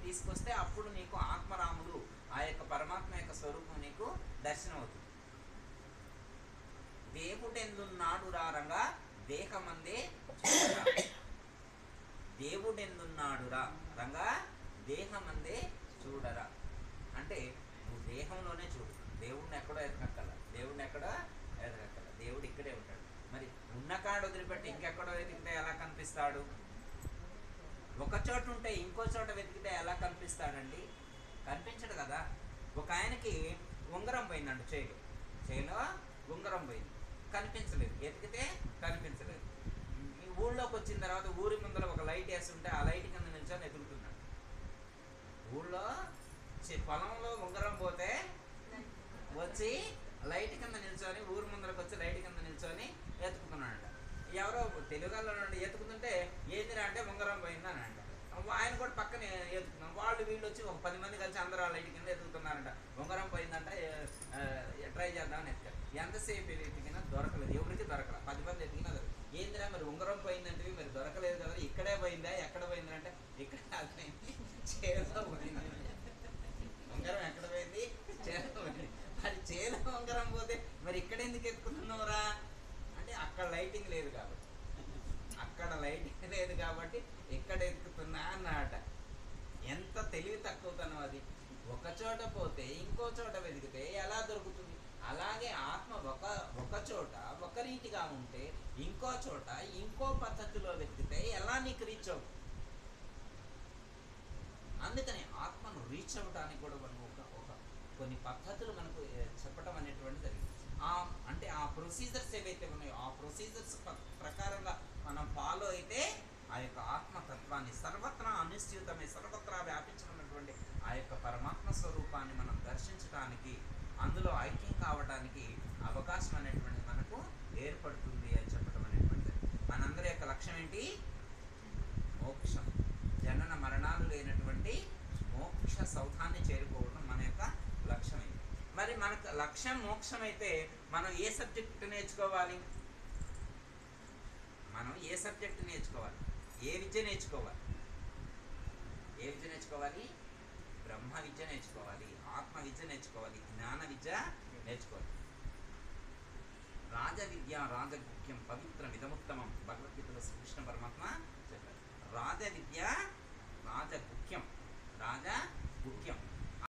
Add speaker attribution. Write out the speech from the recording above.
Speaker 1: తీసుకొస్తే అప్పుడు నీకు ఆత్మరాముడు ఆ యొక్క పరమాత్మ యొక్క స్వరూపం నీకు దర్శనం అవుతుంది దేవుడెందున్నాడు రారంగా దేహమందే చూడరా. దేవుడెందున్నాడురా రంగా దేహమందే చూడరా అంటే నువ్వు దేహంలోనే చూడు దేవుడిని ఎక్కడో ఎదగక్కల దేవుడిని ఎక్కడో ఎదగక్కల దేవుడు ఇక్కడే ఉంటాడు మరి ఉన్న కాడు వదిలిపెట్టి ఇంకెక్కడో వెతికితే ఎలా కనిపిస్తాడు ఒక చోట ఉంటే ఇంకో చోట వెతికితే ఎలా కనిపిస్తాడండి కనిపించడు కదా ఒక ఆయనకి ఉంగరం పోయిందండి చేయిలో చేయిలో ఉంగరం పోయింది కనిపించలేదు ఎతికితే కనిపించలేదు ఈ ఊళ్ళోకి వచ్చిన తర్వాత ఊరి ముందర ఒక లైట్ వేస్తుంటే ఆ లైట్ కింద నిల్చొని ఎదుగుతున్నాడు ఊళ్ళో చి- పొలంలో ఉంగరం పోతే వచ్చి లైట్ కింద నిల్చొని ఊరు ముందరకు వచ్చి లైట్ కింద నిల్చొని ఎత్తుకుతున్నాడంట ఎవరో తెలుగులో నుండి ఎత్తుకుతుంటే ఏందిరా అంటే ఉంగరం పోయిందని అంట ఆయన కూడా పక్కన ఎత్తుకున్నాం వాళ్ళు వీళ్ళు వచ్చి ఒక పది మంది కలిసి అందరూ ఆ లైట్ కింద ఎత్తుకుతున్నారంట ఉంగరం పోయిందంట ట్రై చేద్దామని ఎత్తుకారు ఎంతసేపు ఎత్తికినా దొరకలేదు ఎవరికి దొరకలేదు పది మంది ఎత్తికినా దొరకలేదు. ఏందిరా మరి ఉంగరం పోయిందంటే మరి దొరకలేదు కదా ఇక్కడే పోయిందా ఎక్కడ పోయిందా అంటే ఇక్కడ కాదు, చేలో పోయింది ఉంగరం ఎక్కడ పోయింది చేలో పోయింది అది చేలో ఉంగరం పోతే మరి ఇక్కడ ఎందుకు ఎత్తుకుంటున్నావురా అంటే అక్కడ లైటింగ్ లేదు కాబట్టి అక్కడ లైటింగ్ లేదు కాబట్టి ఇక్కడ ఎత్తుకుతున్నా అన్నమాట ఎంత తెలివి తక్కువతనం అది ఒక చోట పోతే ఇంకో చోట వెతికితే ఎలా దొరుకుతుంది అలాగే ఆత్మ ఒక ఒక చోట ఒక రీతిగా ఉంటే ఇంకో చోట ఇంకో పద్ధతిలో వెతికితే ఎలా నీకు రీచ్ అవుతుంది అందుకని ఆత్మను రీచ్ అవ్వడానికి కూడా మనం ఒక ఒక కొన్ని పద్ధతులు మనకు ఏ, చెప్పడం అనేటువంటి జరిగింది ఆ అంటే ఆ ప్రొసీజర్స్ ఏవైతే ఉన్నాయో ఆ ప్రొసీజర్స్ ప్రకారంగా మనం ఫాలో అయితే ఆ యొక్క ఆత్మతత్వాన్ని సర్వత్రా అనిశ్చితమై సర్వత్రా వ్యాపించుకున్నటువంటి ఆ యొక్క పరమాత్మ స్వరూపాన్ని మనం దర్శించడానికి అందులో ఐక్యం కావడానికి అవకాశం అనేటువంటిది మనకు ఏర్పడుతుంది అని చెప్పడం అనేటువంటిది మనందరి యొక్క లక్ష్యం ఏంటి మోక్షం జనన మరణాలు లేనటువంటి మోక్ష సౌధాన్ని చేరుకోవడం మన యొక్క లక్ష్యం ఇది మరి మనకు లక్ష్యం మోక్షం అయితే మనం ఏ సబ్జెక్ట్ నేర్చుకోవాలి మనం ఏ సబ్జెక్ట్ నేర్చుకోవాలి ఏ విద్య నేర్చుకోవాలి ఏ విద్య నేర్చుకోవాలి బ్రహ్మ విద్య నేర్చుకోవాలి ఆత్మ విద్య నేర్చుకోవాలి జ్ఞాన విద్య నేర్చుకోవాలి రాజ విద్య రాజగుఖ్యం పవిత్రం ఇదముత్తమం భగవద్గీతలో శ్రీకృష్ణ పరమాత్మ చెప్పారు రాజ విద్య రాజగుఖ్యం రాజ గుఖ్యం